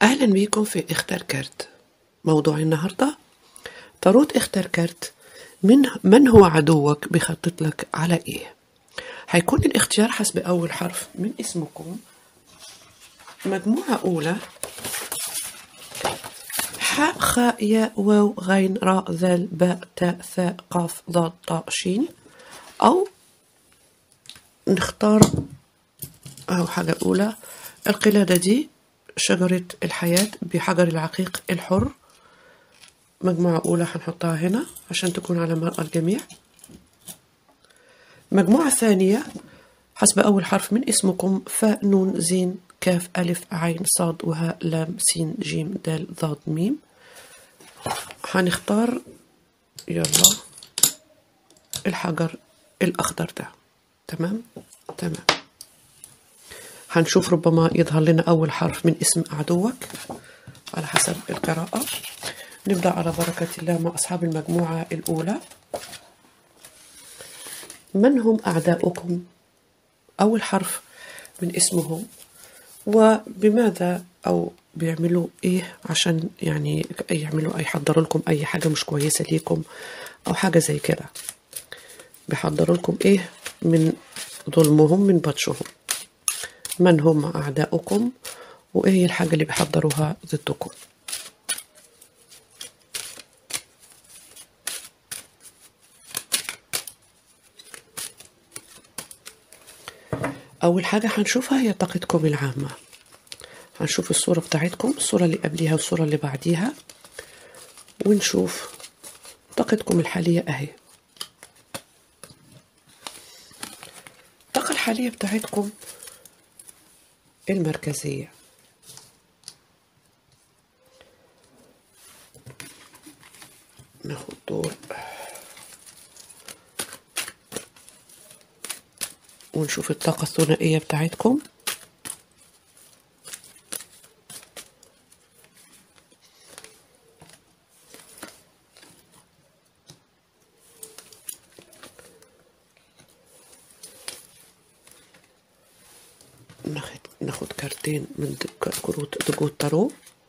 أهلا بيكم في اختر كارت موضوع النهاردة طاروت اختر كارت من من هو عدوك بيخطط لك على ايه هيكون الاختيار حسب أول حرف من اسمكم مجموعة أولى حاء خاء ياء واو غين راء ذال باء تاء ثاء قاف ضاد طاء شين أو نختار أو حاجة أولى القلادة دي شجرة الحياة بحجر العقيق الحر مجموعة أولى هنحطها هنا عشان تكون على مرأى الجميع مجموعة ثانية حسب أول حرف من اسمكم فاء نون زين كاف ألف عين صاد وهاء لام سين جيم دال ضاد ميم هنختار يلا الحجر الأخضر ده تمام تمام هنشوف ربما يظهر لنا أول حرف من اسم عدوك على حسب القراءة نبدأ على بركة الله مع أصحاب المجموعة الأولى من هم أعداؤكم أول حرف من اسمهم وبماذا أو بيعملوا إيه عشان يعني يعملوا أي يحضروا لكم أي حاجة مش كويسة ليكم أو حاجة زي كده بيحضروا لكم إيه من ظلمهم من بطشهم من هم أعداؤكم وإيه الحاجة اللي بيحضروها ضدكم أول حاجة هنشوفها هي طاقتكم العامة هنشوف الصورة بتاعتكم الصورة اللي قبليها والصورة اللي بعديها ونشوف طاقتكم الحالية أهي الطاقة الحالية بتاعتكم المركزية ناخد دول ونشوف الطاقة الثنائية بتاعتكم ناخد ناخد كارتين من دك- كروت دجو التارو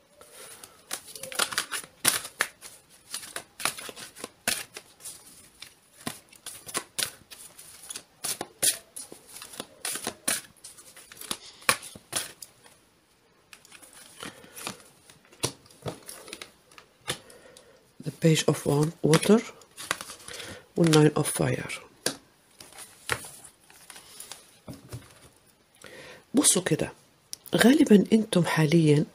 The page of one water والناين of fire بصوا كده غالبا انتم حاليا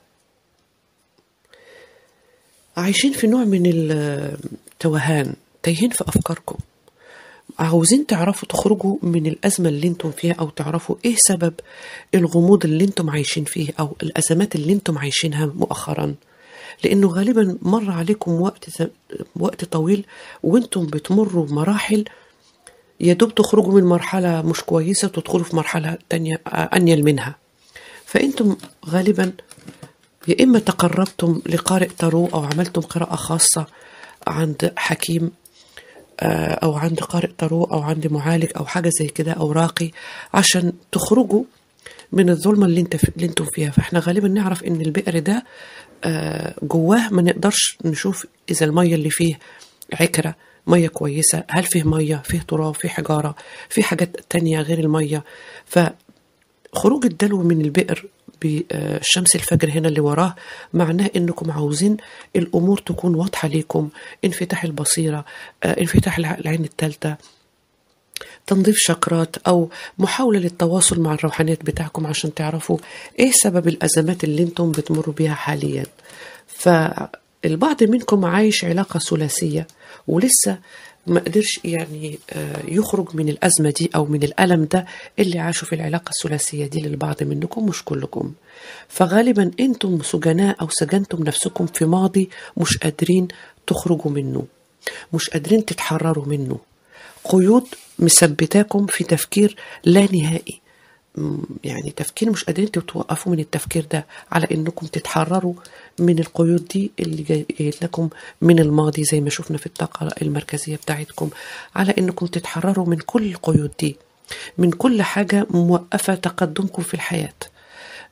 عايشين في نوع من التوهان تايهين في افكاركم عاوزين تعرفوا تخرجوا من الأزمة اللي انتم فيها أو تعرفوا إيه سبب الغموض اللي انتم عايشين فيه أو الأزمات اللي انتم عايشينها مؤخرا لأنه غالبا مر عليكم وقت وقت طويل وانتم بتمروا بمراحل يا دوب تخرجوا من مرحلة مش كويسة وتدخلوا في مرحلة تانية أنيل منها فأنتم غالبا يا إما تقربتم لقارئ تارو أو عملتم قراءة خاصة عند حكيم آه، أو عند قارئ تارو أو عند معالج أو حاجة زي كده أو راقي عشان تخرجوا من الظلمة اللي انت اللي انتم فيها فاحنا غالبا نعرف ان البئر ده آه، جواه ما نقدرش نشوف اذا المية اللي فيه عكرة مية كويسة هل فيه مية فيه تراب فيه حجارة فيه حاجات تانية غير المية فخروج الدلو من البئر بشمس الفجر هنا اللي وراه معناه انكم عاوزين الامور تكون واضحه ليكم انفتاح البصيره آه، انفتاح الع- العين الثالثه تنظيف شكرات او محاوله للتواصل مع الروحانيات بتاعكم عشان تعرفوا ايه سبب الازمات اللي انتم بتمروا بيها حاليا فالبعض منكم عايش علاقه ثلاثيه ولسه ما قدرش يعني آه، يخرج من الأزمة دي أو من الألم ده اللي عاشوا في العلاقة الثلاثية دي للبعض منكم مش كلكم فغالبا أنتم سجناء أو سجنتم نفسكم في ماضي مش قادرين تخرجوا منه مش قادرين تتحرروا منه قيود مثبتاكم في تفكير لا نهائي م- يعني تفكير مش قادرين تتوقفوا من التفكير ده على انكم تتحرروا من القيود دي اللي جايه لكم من الماضي زي ما شفنا في الطاقه المركزيه بتاعتكم على انكم تتحرروا من كل القيود دي من كل حاجه موقفه تقدمكم في الحياه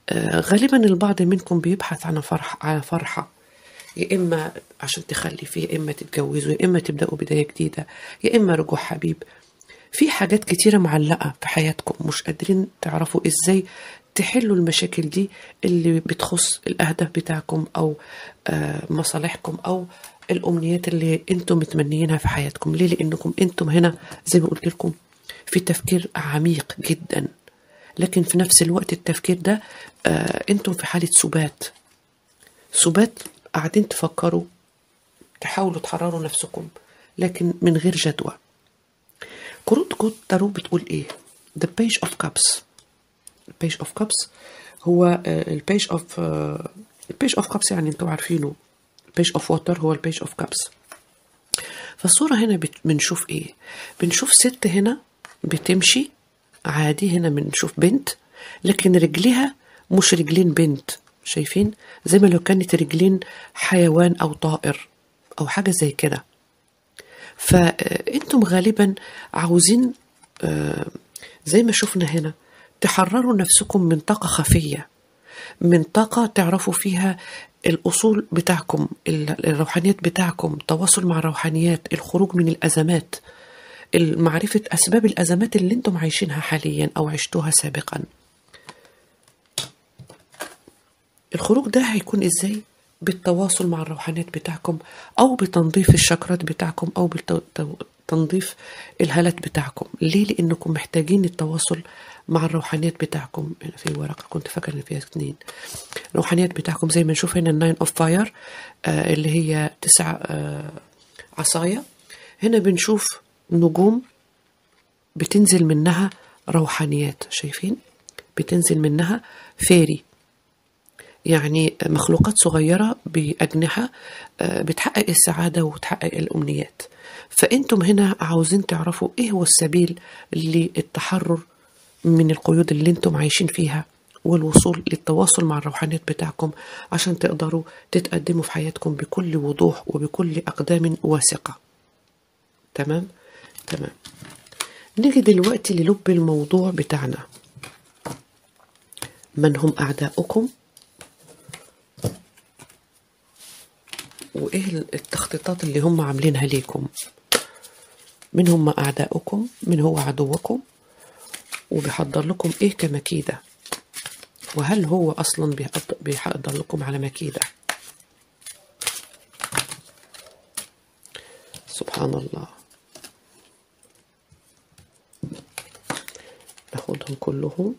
آه، غالبا البعض منكم بيبحث عن فرح على فرحة يا إما عشان تخلفي يا إما تتجوزوا يا إما تبدأوا بداية جديدة يا إما رجوع حبيب في حاجات كتيرة معلقة في حياتكم مش قادرين تعرفوا إزاي تحلوا المشاكل دي اللي بتخص الأهداف بتاعكم أو آه، مصالحكم أو الأمنيات اللي أنتم متمنيينها في حياتكم ليه لأنكم أنتم هنا زي ما قلت لكم في تفكير عميق جدا لكن في نفس الوقت التفكير ده آه، أنتم في حالة سبات سبات قاعدين تفكروا تحاولوا تحرروا نفسكم لكن من غير جدوى كروت كود تارو بتقول ايه The page of cups البيج اوف كابس هو البيج اوف البيج اوف كابس يعني انتوا عارفينه البيج اوف ووتر هو البيج اوف كابس فالصورة هنا بت- بنشوف ايه بنشوف ست هنا بتمشي عادي هنا بنشوف بنت لكن رجليها مش رجلين بنت شايفين زي ما لو كانت رجلين حيوان او طائر او حاجة زي كده فانتم غالبا عاوزين آه، زي ما شفنا هنا تحرروا نفسكم من طاقة خفية من طاقة تعرفوا فيها الأصول بتاعكم ال- الروحانيات بتاعكم تواصل مع الروحانيات الخروج من الأزمات معرفة أسباب الأزمات اللي انتم عايشينها حاليا أو عشتوها سابقا الخروج ده هيكون ازاي بالتواصل مع الروحانيات بتاعكم او بتنظيف الشكرات بتاعكم او بتنظيف الهالات بتاعكم ليه لانكم محتاجين التواصل مع الروحانيات بتاعكم في ورقه كنت فاكر ان فيها اثنين الروحانيات بتاعكم زي ما نشوف هنا الناين اوف فاير اللي هي تسع آه عصايا هنا بنشوف نجوم بتنزل منها روحانيات شايفين بتنزل منها فيري يعني مخلوقات صغيرة بأجنحة آه، بتحقق السعادة وتحقق الأمنيات فأنتم هنا عاوزين تعرفوا إيه هو السبيل للتحرر من القيود اللي أنتم عايشين فيها والوصول للتواصل مع الروحانيات بتاعكم عشان تقدروا تتقدموا في حياتكم بكل وضوح وبكل أقدام واثقة تمام تمام نيجي دلوقتي للب الموضوع بتاعنا من هم أعداؤكم وايه التخطيطات اللي هم عاملينها ليكم من هم اعداؤكم من هو عدوكم وبيحضر لكم ايه كمكيده وهل هو اصلا بيحض- بيحضر لكم على مكيده سبحان الله ناخدهم كلهم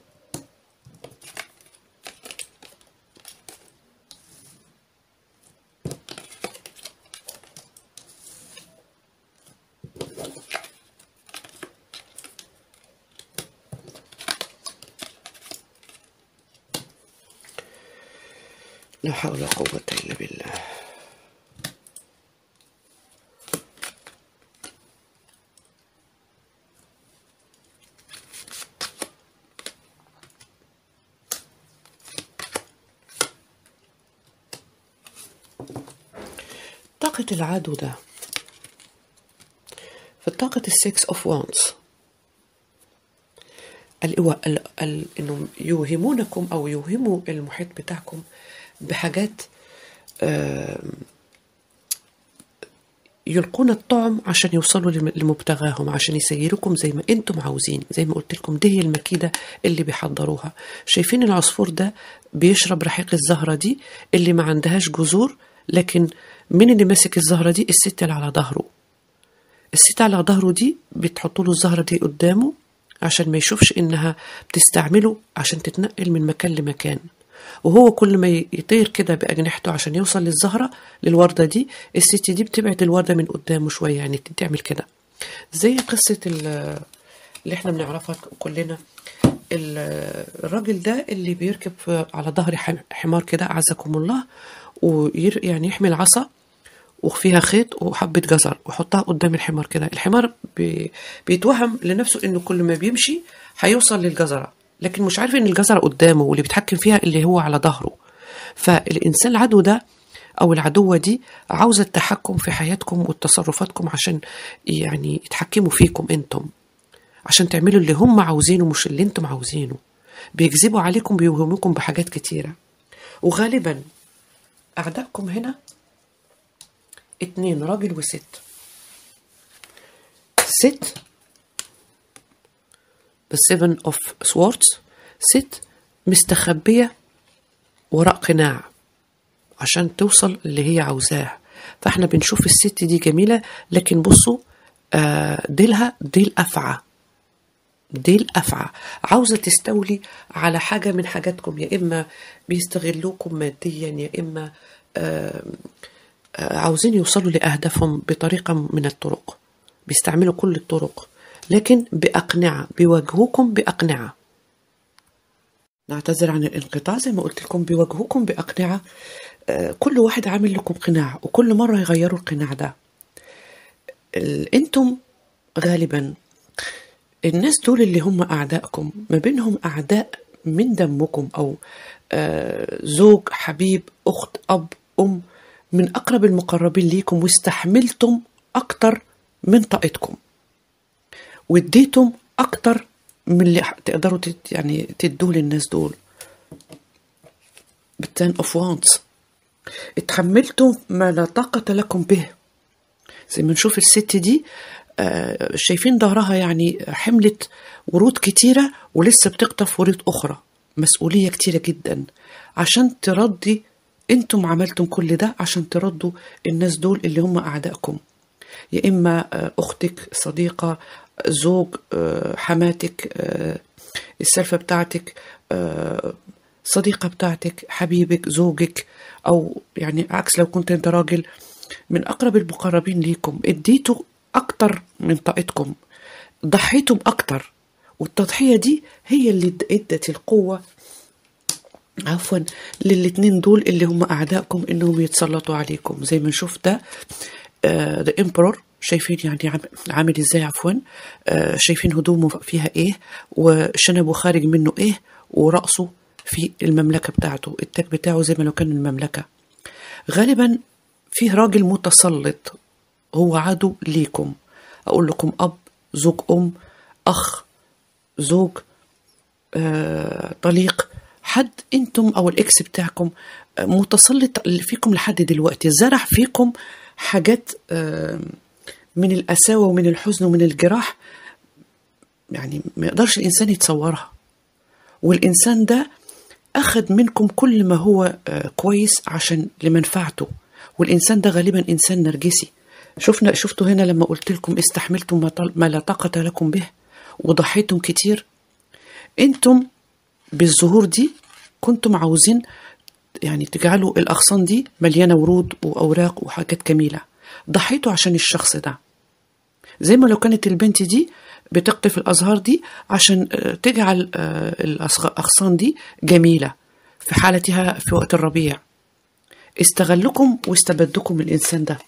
لا حول ولا قوة إلا بالله طاقة العدو ده في طاقة السكس اوف وانس ال ال ال انهم يوهمونكم او يوهموا المحيط بتاعكم بحاجات آم، يلقون الطعم عشان يوصلوا لم- لمبتغاهم عشان يسيركم زي ما انتم عاوزين زي ما قلت لكم دي هي المكيده اللي بيحضروها شايفين العصفور ده بيشرب رحيق الزهره دي اللي ما عندهاش جذور لكن مين اللي ماسك الزهره دي الست اللي على ظهره الست على ظهره دي بتحط له الزهرة دي قدامه عشان ما يشوفش انها بتستعمله عشان تتنقل من مكان لمكان وهو كل ما يطير كده بأجنحته عشان يوصل للزهرة للوردة دي الست دي بتبعد الوردة من قدامه شوية يعني تعمل كده زي قصة ال- اللي احنا بنعرفها كلنا ال- الراجل ده اللي بيركب في- على ظهر حم- حمار كده أعزكم الله وير يعني يحمل عصا وفيها خيط وحبة جزر ويحطها قدام الحمار كده الحمار بي بيتوهم لنفسه انه كل ما بيمشي هيوصل للجزرة لكن مش عارف ان الجزرة قدامه واللي بيتحكم فيها اللي هو على ظهره فالإنسان العدو ده أو العدوة دي عاوزة التحكم في حياتكم وتصرفاتكم عشان يعني يتحكموا فيكم انتم عشان تعملوا اللي هم عاوزينه مش اللي انتم عاوزينه بيكذبوا عليكم بيوهموكم بحاجات كتيرة وغالبا أعدائكم هنا اتنين راجل وست ست the seven of swords ست مستخبية وراء قناع عشان توصل اللي هي عاوزاه فاحنا بنشوف الست دي جميلة لكن بصوا آه، ديلها ديل أفعى ديل أفعى عاوزة تستولي على حاجة من حاجاتكم يا إما بيستغلوكم ماديا يا إما آه، آه، عاوزين يوصلوا لأهدافهم بطريقة من الطرق بيستعملوا كل الطرق لكن بأقنعة بيواجهوكم بأقنعة نعتذر عن الانقطاع زي ما قلت لكم بيواجهوكم بأقنعة آه، كل واحد عامل لكم قناع وكل مرة يغيروا القناع ده ال- انتم غالبا الناس دول اللي هم أعدائكم ما بينهم أعداء من دمكم أو آه، زوج حبيب أخت أب أم من أقرب المقربين ليكم واستحملتم أكتر من طاقتكم واديتم أكتر من اللي تقدروا تد يعني تدوه للناس دول بالتان اوف وانس اتحملتم ما لا طاقة لكم به زي ما نشوف الست دي آه، شايفين ظهرها يعني حملت ورود كتيرة ولسه بتقطف ورود أخرى مسؤولية كتيرة جدا عشان ترضي انتم عملتم كل ده عشان تردوا الناس دول اللي هم أعدائكم يا إما آه، أختك صديقة زوج آه، حماتك آه، السلفة بتاعتك آه، صديقة بتاعتك حبيبك زوجك أو يعني عكس لو كنت أنت راجل من أقرب المقربين ليكم اديتوا أكتر من طاقتكم ضحيتم أكتر والتضحية دي هي اللي ادت القوة عفوا للاتنين دول اللي هم أعدائكم إنهم يتسلطوا عليكم زي ما نشوف ده ذا امبرور شايفين يعني عم- عامل ازاي عفوا آه، شايفين هدومه فيها ايه وشنبه خارج منه ايه ورأسه في المملكة بتاعته التاج بتاعه زي ما لو كان المملكة غالبا فيه راجل متسلط هو عدو ليكم أقول لكم أب زوج أم أخ زوج آه، طليق حد انتم او الاكس بتاعكم آه، متسلط فيكم لحد دلوقتي زرع فيكم حاجات آه، من القساوه ومن الحزن ومن الجراح يعني ما يقدرش الانسان يتصورها والانسان ده اخذ منكم كل ما هو آه، كويس عشان لمنفعته والانسان ده غالبا انسان نرجسي شفنا شفتوا هنا لما قلت لكم استحملتم ما طل- ما لا طاقه لكم به وضحيتم كتير انتم بالزهور دي كنتم عاوزين يعني تجعلوا الأغصان دي مليانة ورود وأوراق وحاجات جميلة ضحيتوا عشان الشخص ده زي ما لو كانت البنت دي بتقطف الأزهار دي عشان آه، تجعل آه، الأصغ- الأغصان دي جميلة في حالتها في وقت الربيع استغلكم واستبدكم الإنسان ده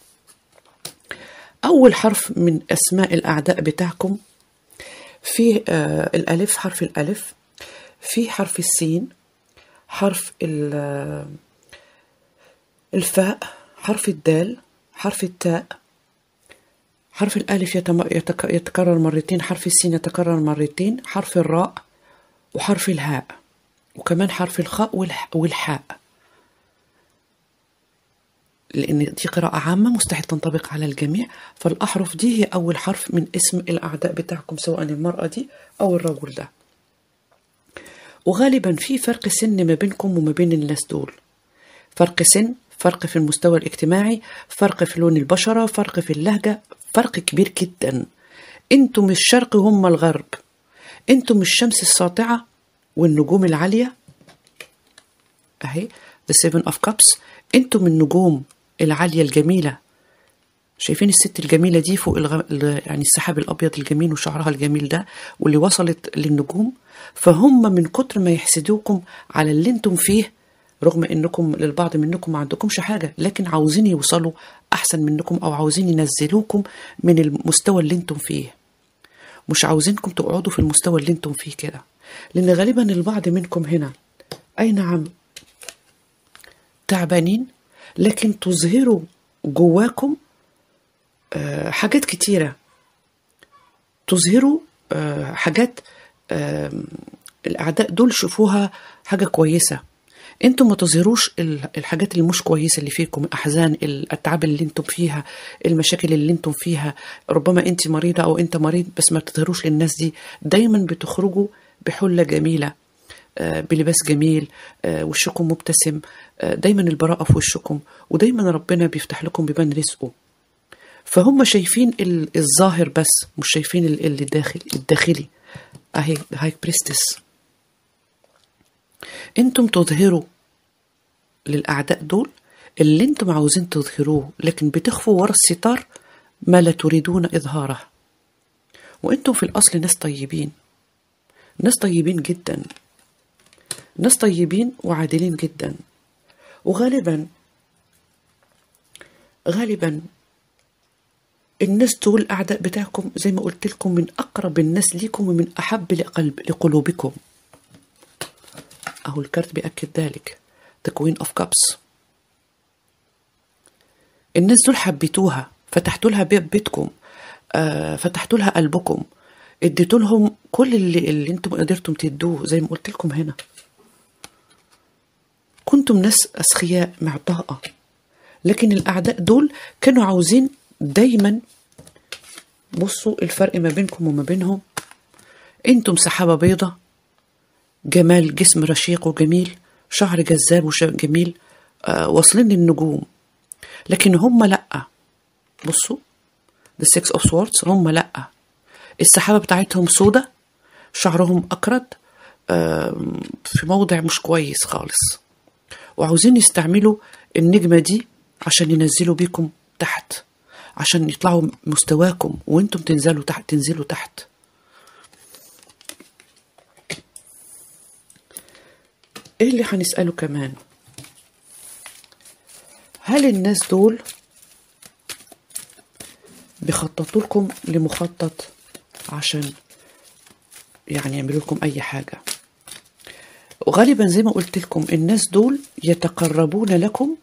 أول حرف من أسماء الأعداء بتاعكم في آه، الألف حرف الألف في حرف السين حرف ال- آه، الفاء حرف الدال حرف التاء حرف الألف يتم- يتك- يتكرر مرتين حرف السين يتكرر مرتين حرف الراء وحرف الهاء وكمان حرف الخاء والح- والحاء لأن دي قراءة عامة مستحيل تنطبق على الجميع فالأحرف دي هي أول حرف من اسم الأعداء بتاعكم سواء المرأة دي أو الرجل ده وغالبا في فرق سن ما بينكم وما بين الناس دول فرق سن فرق في المستوى الاجتماعي فرق في لون البشرة فرق في اللهجة فرق كبير جدا انتم الشرق هم الغرب انتم الشمس الساطعة والنجوم العالية اهي the seven of cups انتم النجوم العالية الجميلة شايفين الست الجميلة دي فوق الغ... ال- يعني السحاب الأبيض الجميل وشعرها الجميل ده واللي وصلت للنجوم فهم من كتر ما يحسدوكم على اللي انتم فيه رغم انكم للبعض منكم ما عندكمش حاجة لكن عاوزين يوصلوا أحسن منكم أو عاوزين ينزلوكم من المستوى اللي انتم فيه مش عاوزينكم تقعدوا في المستوى اللي انتم فيه كده لأن غالبا البعض منكم هنا أي نعم تعبانين لكن تظهروا جواكم آه، حاجات كتيرة تظهروا آه، حاجات آم، الأعداء دول شوفوها حاجة كويسة انتم ما تظهروش ال- الحاجات اللي مش كويسة اللي فيكم الأحزان الأتعاب اللي انتم فيها المشاكل اللي انتم فيها ربما انت مريضة أو انت مريض بس ما تظهروش للناس دي دايما بتخرجوا بحلة جميلة آه، بلباس جميل آه، وشكم مبتسم آه، دايما البراءة في وشكم ودايما ربنا بيفتح لكم بيبان رزقه فهم شايفين ال- الظاهر بس مش شايفين ال- اللي داخل الداخلي اهي هاي بريستس انتم تظهروا للاعداء دول اللي انتم عاوزين تظهروه لكن بتخفوا ورا الستار ما لا تريدون اظهاره وانتم في الاصل ناس طيبين ناس طيبين جدا ناس طيبين وعادلين جدا وغالبا غالبا الناس دول الأعداء بتاعكم زي ما قلت لكم من أقرب الناس ليكم ومن أحب لقلب لقلوبكم أهو الكارت بيأكد ذلك The Queen of Cups الناس دول حبيتوها فتحتوا لها بيت بيتكم آه فتحتوا لها قلبكم اديتوا لهم كل اللي, اللي انتم قدرتم تدوه زي ما قلت لكم هنا كنتم ناس أسخياء معطاءة لكن الأعداء دول كانوا عاوزين دايما بصوا الفرق ما بينكم وما بينهم انتم سحابة بيضة جمال جسم رشيق وجميل شعر جذاب وجميل آه واصلين للنجوم لكن هم لأ بصوا The Six of Swords هم لأ السحابة بتاعتهم سودة شعرهم أكرد آه في موضع مش كويس خالص وعاوزين يستعملوا النجمة دي عشان ينزلوا بيكم تحت عشان يطلعوا مستواكم وانتم تنزلوا تحت تنزلوا تحت ايه اللي هنسأله كمان هل الناس دول بيخططوا لكم لمخطط عشان يعني يعملوا لكم اي حاجة وغالبا زي ما قلت لكم الناس دول يتقربون لكم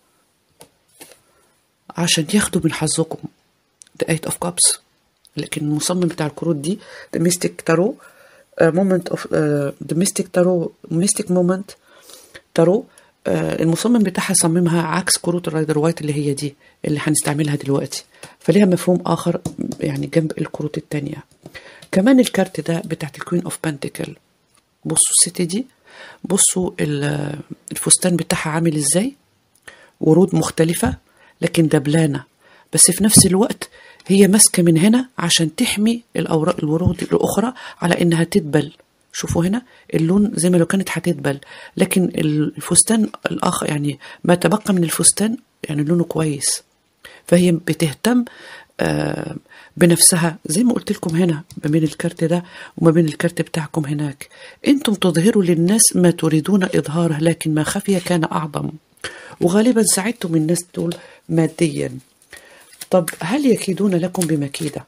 عشان ياخدوا من حظكم The Eight of Cups لكن المصمم بتاع الكروت دي The Mystic Tarot uh, Moment of uh, The Mystic Tarot Mystic Moment Tarot uh, المصمم بتاعها صممها عكس كروت الرايدر وايت اللي هي دي اللي هنستعملها دلوقتي فليها مفهوم آخر يعني جنب الكروت التانية كمان الكارت ده بتاعت الكوين اوف بانتيكل بصوا الست دي بصوا ال- الفستان بتاعها عامل ازاي ورود مختلفة لكن دبلانة بس في نفس الوقت هي ماسكة من هنا عشان تحمي الأوراق الورود الأخرى على إنها تدبل شوفوا هنا اللون زي ما لو كانت هتدبل لكن الفستان الآخر يعني ما تبقى من الفستان يعني لونه كويس فهي بتهتم آه، بنفسها زي ما قلت لكم هنا ما بين الكارت ده وما بين الكارت بتاعكم هناك انتم تظهروا للناس ما تريدون اظهاره لكن ما خفي كان اعظم وغالبا ساعدتم الناس دول ماديا طب هل يكيدون لكم بمكيده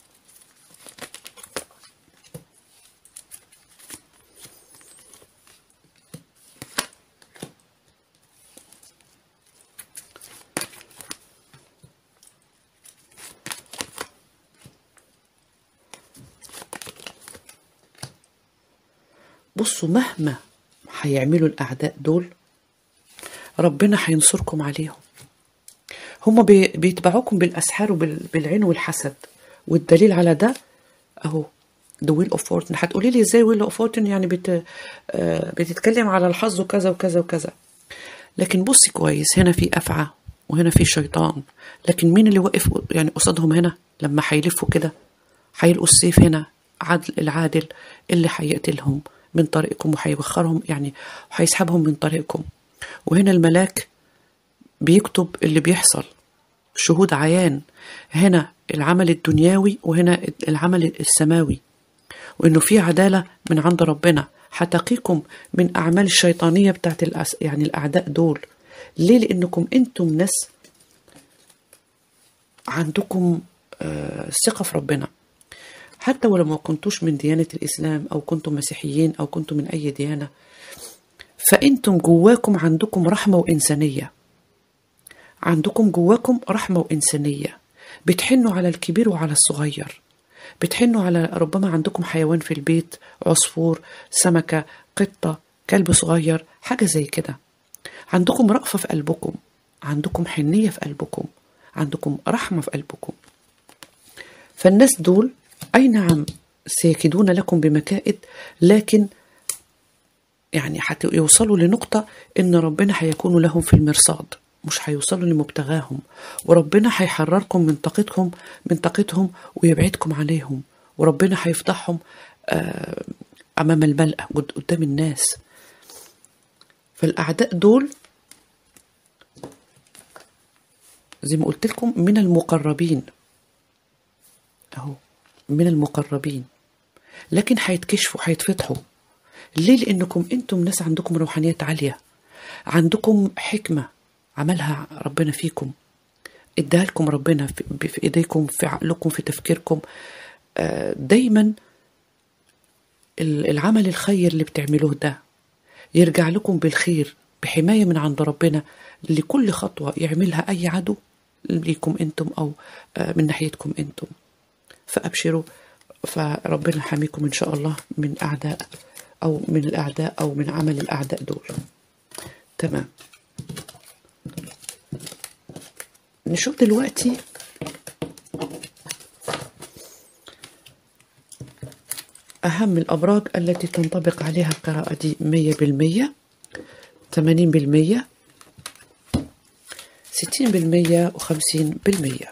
بصوا مهما هيعملوا الأعداء دول ربنا هينصركم عليهم هما بي- بيتبعوكم بالأسحار وبالعين والحسد والدليل على ده أهو The Wheel of Fortune هتقولي لي ازاي Wheel of Fortune يعني بت... آه، بتتكلم على الحظ وكذا وكذا وكذا لكن بصي كويس هنا في أفعى وهنا في شيطان لكن مين اللي واقف يعني قصادهم هنا لما هيلفوا كده هيلقوا السيف هنا عدل العادل اللي هيقتلهم من طريقكم وهيوخرهم يعني وهيسحبهم من طريقكم وهنا الملاك بيكتب اللي بيحصل شهود عيان هنا العمل الدنيوي وهنا العمل السماوي وانه في عداله من عند ربنا هتقيكم من اعمال الشيطانيه بتاعت الأس... يعني الاعداء دول ليه لانكم انتم ناس عندكم آه، ثقه في ربنا حتى ولو ما كنتوش من ديانه الاسلام او كنتم مسيحيين او كنتم من اي ديانه فانتم جواكم عندكم رحمه وانسانيه عندكم جواكم رحمه وانسانيه بتحنوا على الكبير وعلى الصغير بتحنوا على ربما عندكم حيوان في البيت عصفور سمكة قطة كلب صغير حاجة زي كده عندكم رأفة في قلبكم عندكم حنية في قلبكم عندكم رحمة في قلبكم فالناس دول أي نعم سيكيدون لكم بمكائد لكن يعني هيوصلوا لنقطة إن ربنا هيكون لهم في المرصاد مش هيوصلوا لمبتغاهم وربنا هيحرركم من طاقتكم من طاقتهم ويبعدكم عليهم وربنا هيفضحهم آه، أمام الملأ قد- قدام الناس فالأعداء دول زي ما قلت لكم من المقربين أهو من المقربين لكن هيتكشفوا هيتفتحوا ليه لأنكم أنتم ناس عندكم روحانيات عالية عندكم حكمة عملها ربنا فيكم اداها لكم ربنا في, في ايديكم في عقلكم في تفكيركم آه، دايما ال- العمل الخير اللي بتعملوه ده يرجع لكم بالخير بحماية من عند ربنا لكل خطوة يعملها أي عدو ليكم أنتم أو آه، من ناحيتكم أنتم فأبشروا فربنا حاميكم إن شاء الله من أعداء أو من الأعداء أو من عمل الأعداء دول تمام نشوف دلوقتي أهم الأبراج التي تنطبق عليها القراءة دي مية بالمية ثمانين بالمية ستين بالمية وخمسين بالمية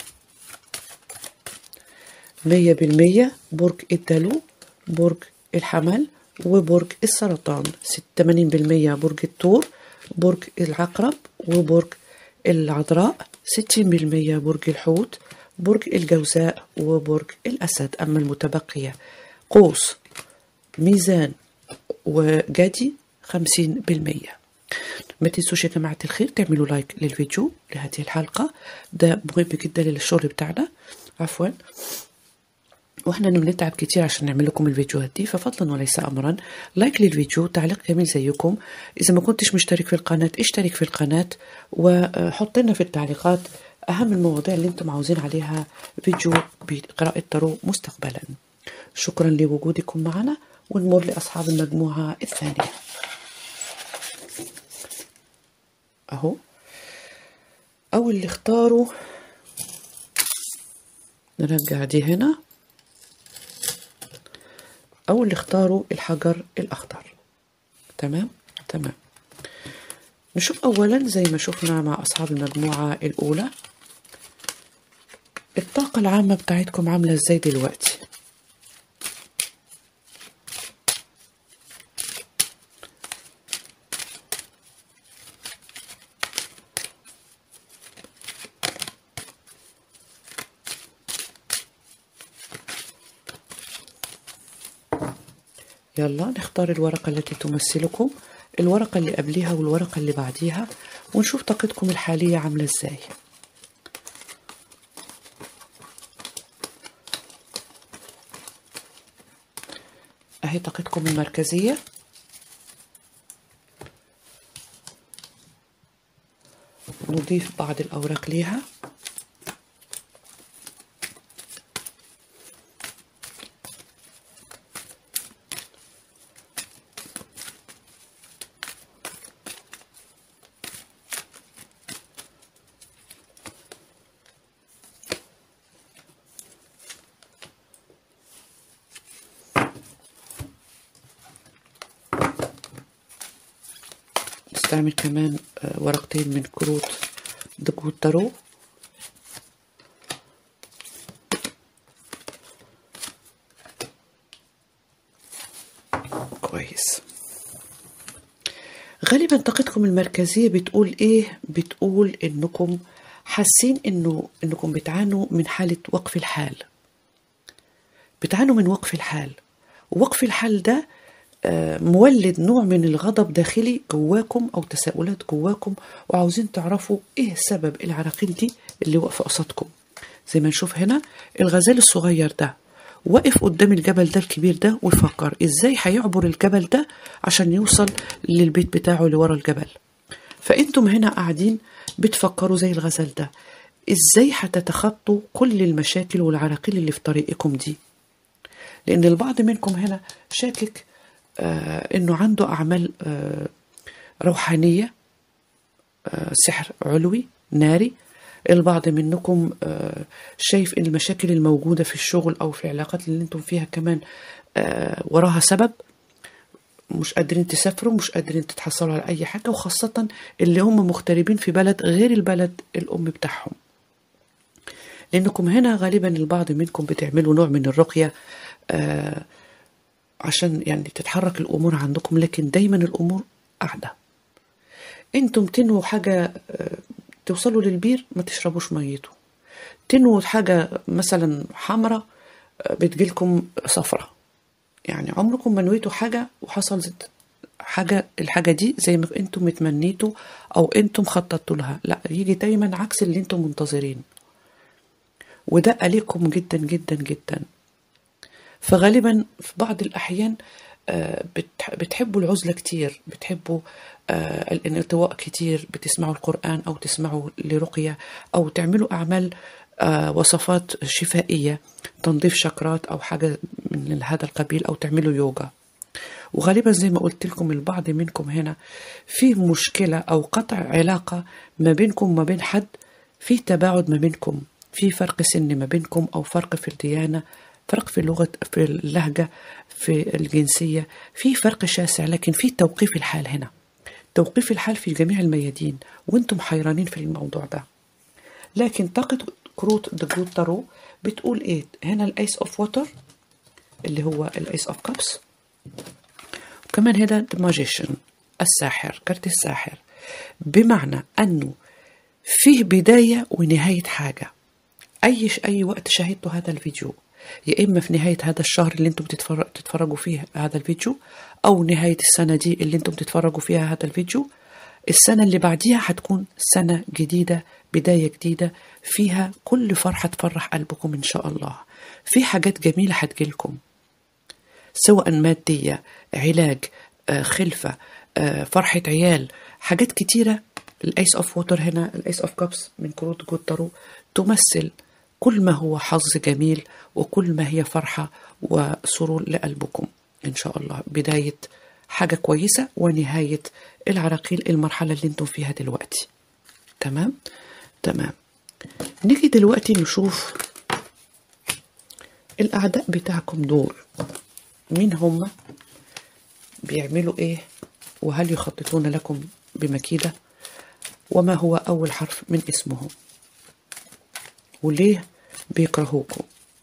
مية بالمية برج الدلو برج الحمل وبرج السرطان ثمانين بالمية برج الثور برج العقرب وبرج العذراء ستين بالمية برج الحوت برج الجوزاء وبرج الأسد أما المتبقية قوس ميزان وجدي خمسين بالمية ما تنسوش يا جماعة الخير تعملوا لايك للفيديو لهذه الحلقة ده مهم جدا للشغل بتاعنا عفوا واحنا بنتعب كتير عشان نعمل لكم الفيديوهات دي ففضلا وليس امرا لايك للفيديو تعليق جميل زيكم اذا ما كنتش مشترك في القناه اشترك في القناه وحط لنا في التعليقات اهم المواضيع اللي انتم عاوزين عليها فيديو بقراءه تارو مستقبلا شكرا لوجودكم معنا ونمر لاصحاب المجموعه الثانيه اهو او اللي اختاروا نرجع دي هنا أو اللي اختاروا الحجر الأخضر تمام تمام نشوف أولا زي ما شفنا مع أصحاب المجموعة الأولى الطاقة العامة بتاعتكم عاملة ازاي دلوقتي يلا نختار الورقة التي تمثلكم الورقة اللي قبليها والورقة اللي بعديها ونشوف طاقتكم الحالية عاملة ازاي اهي طاقتكم المركزية نضيف بعض الأوراق ليها نستعمل كمان آه، ورقتين من كروت دقو التارو كويس غالبا طاقتكم المركزية بتقول ايه بتقول انكم حاسين انه انكم بتعانوا من حالة وقف الحال بتعانوا من وقف الحال ووقف الحال ده آه، مولد نوع من الغضب داخلي جواكم او تساؤلات جواكم وعاوزين تعرفوا ايه سبب العراقيل دي اللي واقفه قصادكم زي ما نشوف هنا الغزال الصغير ده واقف قدام الجبل ده الكبير ده ويفكر ازاي هيعبر الجبل ده عشان يوصل للبيت بتاعه اللي ورا الجبل فانتم هنا قاعدين بتفكروا زي الغزال ده ازاي هتتخطوا كل المشاكل والعراقيل اللي في طريقكم دي لان البعض منكم هنا شاكك آه انه عنده اعمال آه روحانيه آه سحر علوي ناري البعض منكم آه شايف ان المشاكل الموجوده في الشغل او في العلاقات اللي انتم فيها كمان آه وراها سبب مش قادرين تسافروا مش قادرين تتحصلوا على اي حاجه وخاصه اللي هم مغتربين في بلد غير البلد الام بتاعهم لانكم هنا غالبا البعض منكم بتعملوا نوع من الرقيه آه عشان يعني تتحرك الامور عندكم لكن دايما الامور قاعده انتم تنووا حاجه آه توصلوا للبير ما تشربوش ميته تنووا حاجه مثلا حمراء آه بتجيلكم صفرة يعني عمركم ما نويتوا حاجه وحصل حاجه الحاجه دي زي ما انتم اتمنيتوا او انتم خططتوا لها لا يجي دايما عكس اللي انتم منتظرين وده قلقكم جدا جدا جدا فغالبا في بعض الأحيان بتحبوا العزلة كتير بتحبوا الانطواء كتير بتسمعوا القرآن أو تسمعوا لرقية أو تعملوا أعمال وصفات شفائية تنظيف شكرات أو حاجة من هذا القبيل أو تعملوا يوغا وغالبا زي ما قلت لكم البعض منكم هنا في مشكلة أو قطع علاقة ما بينكم وما بين حد في تباعد ما بينكم في فرق سن ما بينكم أو فرق في الديانة فرق في اللغة في اللهجة في الجنسية في فرق شاسع لكن في توقيف الحال هنا توقيف الحال في جميع الميادين وانتم حيرانين في الموضوع ده لكن طاقة كروت دجروت تارو بتقول ايه هنا الايس اوف ووتر اللي هو الايس اوف كابس وكمان هنا الماجيشن الساحر كارت الساحر بمعنى انه فيه بداية ونهاية حاجة أي أي وقت شاهدتوا هذا الفيديو يا إما في نهاية هذا الشهر اللي أنتم تتفرجوا فيه هذا الفيديو أو نهاية السنة دي اللي أنتم تتفرجوا فيها هذا الفيديو السنة اللي بعديها هتكون سنة جديدة بداية جديدة فيها كل فرحة تفرح قلبكم إن شاء الله في حاجات جميلة هتجيلكم سواء مادية علاج خلفة فرحة عيال حاجات كتيرة الايس اوف ووتر هنا الايس اوف كابس من كروت جود تارو تمثل كل ما هو حظ جميل وكل ما هي فرحة وسرور لقلبكم إن شاء الله بداية حاجة كويسة ونهاية العراقيل المرحلة اللي انتم فيها دلوقتي تمام تمام نيجي دلوقتي نشوف الأعداء بتاعكم دول مين هم بيعملوا ايه وهل يخططون لكم بمكيدة وما هو أول حرف من اسمهم وليه بيكرهوكم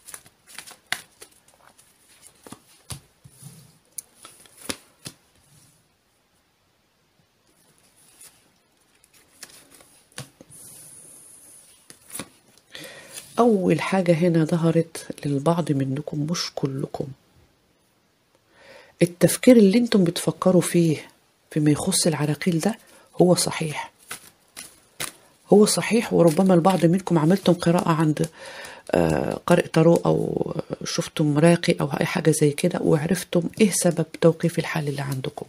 أول حاجة هنا ظهرت للبعض منكم مش كلكم التفكير اللي انتم بتفكروا فيه فيما يخص العراقيل ده هو صحيح هو صحيح وربما البعض منكم عملتم قراءة عند قارئ تارو أو شفتم راقي أو أي حاجة زي كده وعرفتم إيه سبب توقيف الحال اللي عندكم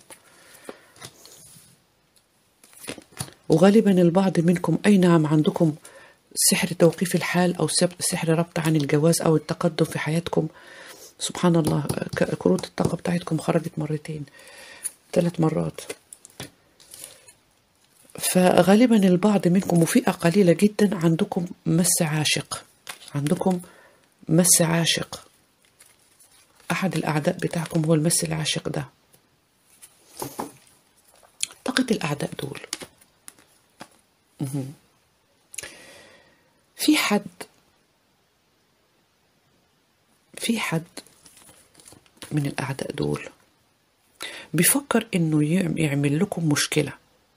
وغالبا البعض منكم أي نعم عندكم سحر توقيف الحال أو سحر ربط عن الجواز أو التقدم في حياتكم سبحان الله كروت الطاقة بتاعتكم خرجت مرتين ثلاث مرات فغالبا البعض منكم وفئة قليلة جدا عندكم مس عاشق عندكم مس عاشق أحد الأعداء بتاعكم هو المس العاشق ده طاقة الأعداء دول في حد في حد من الأعداء دول بيفكر إنه يعمل لكم مشكلة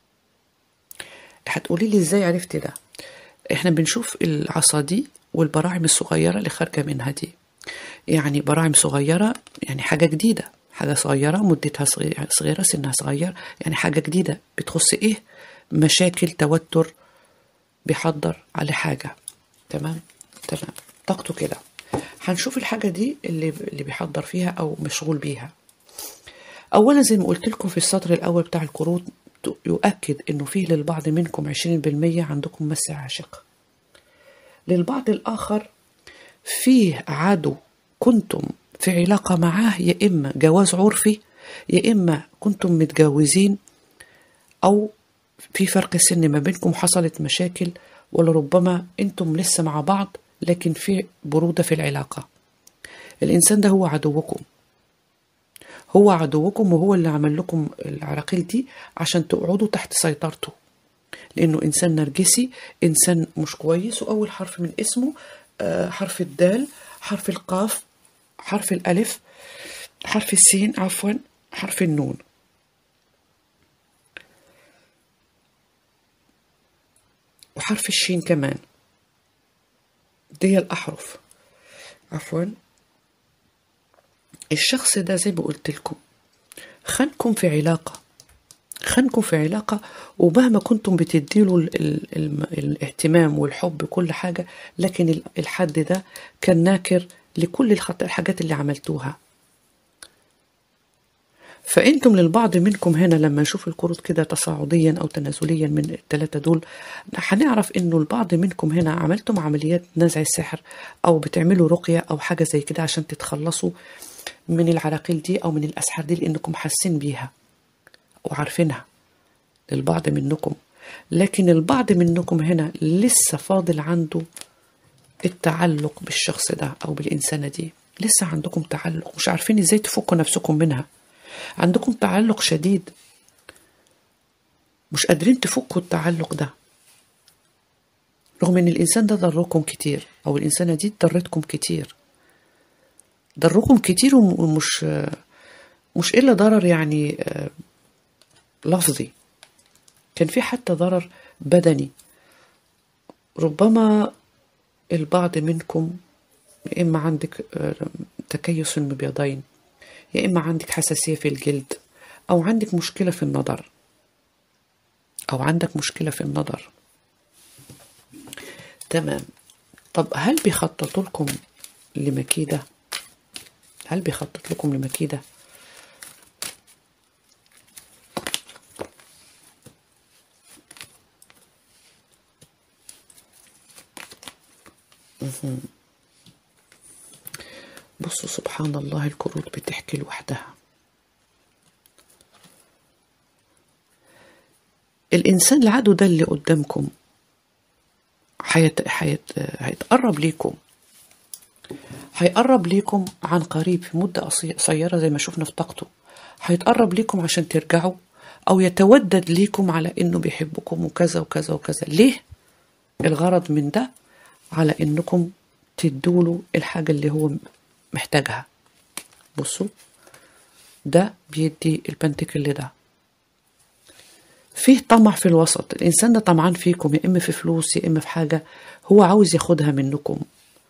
هتقولي لي إزاي عرفت ده إحنا بنشوف العصا دي والبراعم الصغيرة اللي خارجة منها دي يعني براعم صغيرة يعني حاجة جديدة حاجة صغيرة مدتها صغيرة سنها صغير يعني حاجة جديدة بتخص إيه مشاكل توتر بيحضر على حاجة تمام تمام طاقته كده هنشوف الحاجة دي اللي اللي بيحضر فيها أو مشغول بيها أولا زي ما قلت لكم في السطر الأول بتاع القروض يؤكد إنه فيه للبعض منكم 20% عندكم مس عاشق للبعض الآخر فيه عدو كنتم في علاقة معاه يا إما جواز عرفي يا إما كنتم متجوزين أو في فرق سن ما بينكم حصلت مشاكل ولربما أنتم لسه مع بعض لكن في برودة في العلاقة الإنسان ده هو عدوكم هو عدوكم وهو اللي عمل لكم العراقيل دي عشان تقعدوا تحت سيطرته لأنه إنسان نرجسي إنسان مش كويس وأول حرف من اسمه آه، حرف الدال حرف القاف حرف الألف حرف السين عفوا حرف النون وحرف الشين كمان دي الأحرف عفوا الشخص ده زي ما قلت لكم خانكم في علاقة خانكم في علاقة ومهما كنتم بتديله ال ال ال الاهتمام والحب كل حاجة لكن ال- الحد ده كان ناكر لكل الخط الحاجات اللي عملتوها فانتم للبعض منكم هنا لما نشوف الكروت كده تصاعديا او تنازليا من الثلاثه دول هنعرف انه البعض منكم هنا عملتم عمليات نزع السحر او بتعملوا رقيه او حاجه زي كده عشان تتخلصوا من العراقيل دي او من الاسحار دي لانكم حاسين بيها وعارفينها للبعض منكم لكن البعض منكم هنا لسه فاضل عنده التعلق بالشخص ده او بالانسانه دي لسه عندكم تعلق مش عارفين ازاي تفكوا نفسكم منها عندكم تعلق شديد مش قادرين تفكوا التعلق ده رغم ان الانسان ده ضركم كتير او الانسانه دي ضرتكم كتير ضركم كتير وم- ومش مش الا ضرر يعني آه، لفظي كان في حتى ضرر بدني ربما البعض منكم يا إما عندك آه، تكيس في المبيضين يا إما عندك حساسية في الجلد أو عندك مشكلة في النظر أو عندك مشكلة في النظر تمام طب هل بيخططوا لكم لمكيدة هل بيخطط لكم لمكيدة بصوا سبحان الله الكروت بتحكي لوحدها الإنسان العدو ده اللي قدامكم حيت... حيت... هيتقرب ليكم هيقرب ليكم عن قريب في مدة قصي- قصيرة زي ما شفنا في طاقته هيتقرب ليكم عشان ترجعوا أو يتودد ليكم على إنه بيحبكم وكذا وكذا وكذا ليه؟ الغرض من ده على إنكم تدوله الحاجة اللي هو محتاجها بصوا ده بيدي البنتكل ده فيه طمع في الوسط الإنسان ده طمعان فيكم يا إما في فلوس يا إما في حاجة هو عاوز ياخدها منكم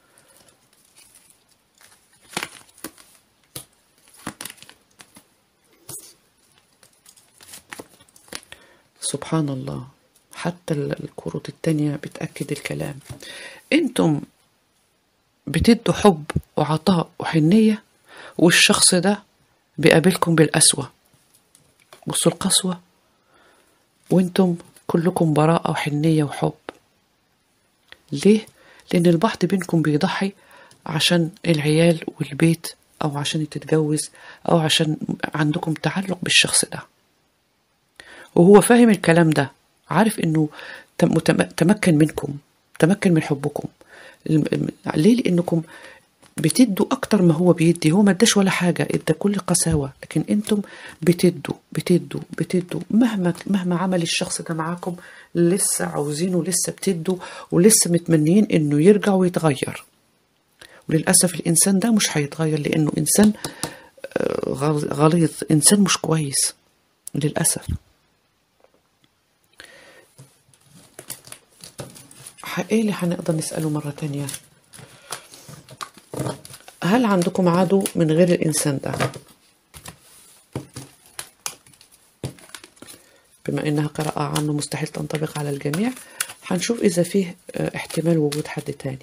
سبحان الله حتى ال- الكروت التانية بتأكد الكلام انتم بتدوا حب وعطاء وحنية والشخص ده بيقابلكم بالقسوة بصوا القسوة وانتم كلكم براءة وحنية وحب ليه؟ لأن البعض بينكم بيضحي عشان العيال والبيت أو عشان تتجوز أو عشان عندكم تعلق بالشخص ده وهو فاهم الكلام ده عارف انه تم- متم- تمكن منكم تمكن من حبكم الم- الم- ليه لانكم بتدوا اكتر ما هو بيدي هو ما اداش ولا حاجه ادى كل قساوه لكن انتم بتدوا بتدوا بتدوا مهما مهما عمل الشخص ده معاكم لسه عاوزينه لسه بتدوا ولسه متمنيين انه يرجع ويتغير وللاسف الانسان ده مش هيتغير لانه انسان آه، غل- غليظ انسان مش كويس للاسف ح- ايه اللي هنقدر نسأله مرة تانية هل عندكم عدو من غير الإنسان ده بما إنها قراءة عامة مستحيل تنطبق على الجميع هنشوف إذا فيه آه، احتمال وجود حد تاني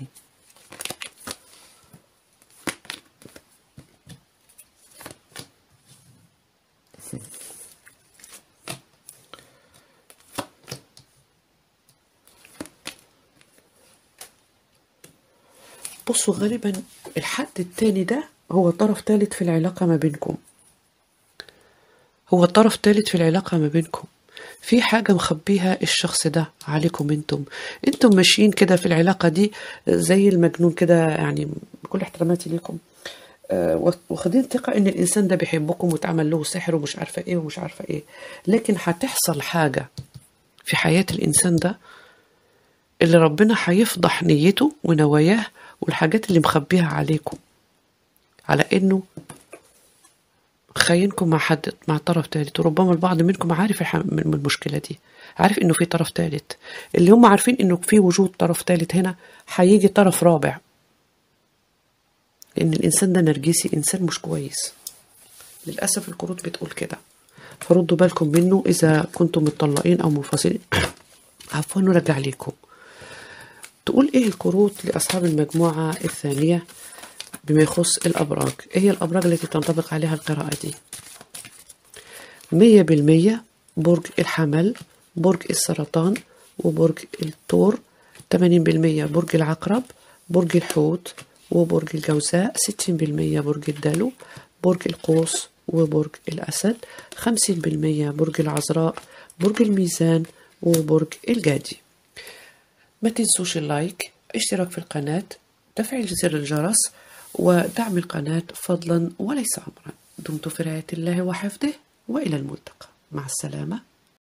بصوا غالبا الحد التاني ده هو طرف ثالث في العلاقة ما بينكم هو طرف ثالث في العلاقة ما بينكم في حاجة مخبيها الشخص ده عليكم انتم انتم ماشيين كده في العلاقة دي زي المجنون كده يعني بكل احتراماتي ليكم آه، واخدين ثقة ان الانسان ده بيحبكم واتعمل له سحر ومش عارفة ايه ومش عارفة ايه لكن هتحصل حاجة في حياة الانسان ده اللي ربنا هيفضح نيته ونواياه والحاجات اللي مخبيها عليكم على انه خاينكم مع حد مع طرف ثالث وربما البعض منكم عارف الح- من من المشكله دي عارف انه في طرف ثالث اللي هم عارفين انه في وجود طرف ثالث هنا هيجي طرف رابع لان الانسان ده نرجسي انسان مش كويس للاسف الكروت بتقول كده فردوا بالكم منه اذا كنتم متطلقين او منفصلين عفوا نرجع ليكم تقول ايه الكروت لاصحاب المجموعه الثانيه بما يخص الابراج ايه هي الابراج التي تنطبق عليها القراءه دي مية بالمية برج الحمل برج السرطان وبرج الثور تمانين بالمية برج العقرب برج الحوت وبرج الجوزاء ستين بالمية برج الدلو برج القوس وبرج الأسد خمسين بالمية برج العذراء برج الميزان وبرج الجدي ما تنسوش اللايك اشتراك في القناة تفعيل زر الجرس ودعم القناة فضلا وليس أمرا دمت في رعاية الله وحفظه وإلى الملتقى مع السلامة